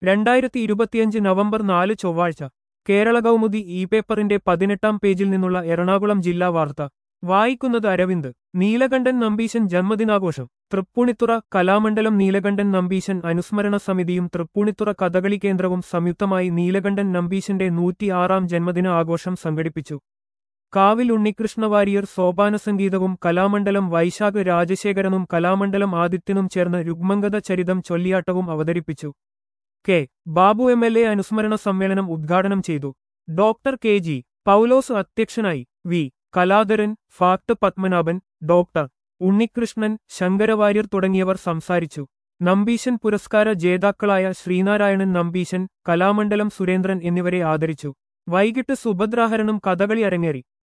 രണ്ടായിരത്തി ഇരുപത്തിയഞ്ച് നവംബർ നാല് ചൊവ്വാഴ്ച കേരള കൗമുദി ഇ പേപ്പറിന്റെ പതിനെട്ടാം പേജിൽ നിന്നുള്ള എറണാകുളം ജില്ലാ വാർത്ത വായിക്കുന്നത് അരവിന്ദ് നീലകണ്ഠൻ നമ്പീശൻ ജന്മദിനാഘോഷം തൃപ്പൂണിത്തുറ കലാമണ്ഡലം നീലകണ്ഠൻ നമ്പീശൻ അനുസ്മരണ സമിതിയും തൃപ്പൂണിത്തുറ കഥകളി കേന്ദ്രവും സംയുക്തമായി നീലകണ്ഠൻ നമ്പീശന്റെ നൂറ്റിയാറാം ജന്മദിന ആഘോഷം സംഘടിപ്പിച്ചു കാവിൽ ഉണ്ണികൃഷ്ണ വാര്യർ സോപാന സംഗീതവും കലാമണ്ഡലം വൈശാഖ് രാജശേഖരനും കലാമണ്ഡലം ആദിത്യനും ചേർന്ന് രുഗ്മംഗത ചരിതം ചൊല്ലിയാട്ടവും അവതരിപ്പിച്ചു K Babu M L A അനുസ്മരണ സമ്മേളനം ഉദ്ഘാടനം ചെയ്തു ഡോക്ടർ കെ ജി പൗലോസ് അധ്യക്ഷനായി V Kaladharan FACT Padmanabhan doctor Unnikrishnan Sankaravariar തുടങ്ങിയവർ സംസാരിച്ചു നമ്പീശൻ പുരസ്കാര ജേതാക്കളായ ശ്രീനാരായണൻ നമ്പീശൻ കലാമണ്ഡലം സുരേന്ദ്രൻ എന്നിവരെ ആദരിച്ചു വൈകിട്ട് സുഭദ്രാഹരണം കഥകളി അരങ്ങേറി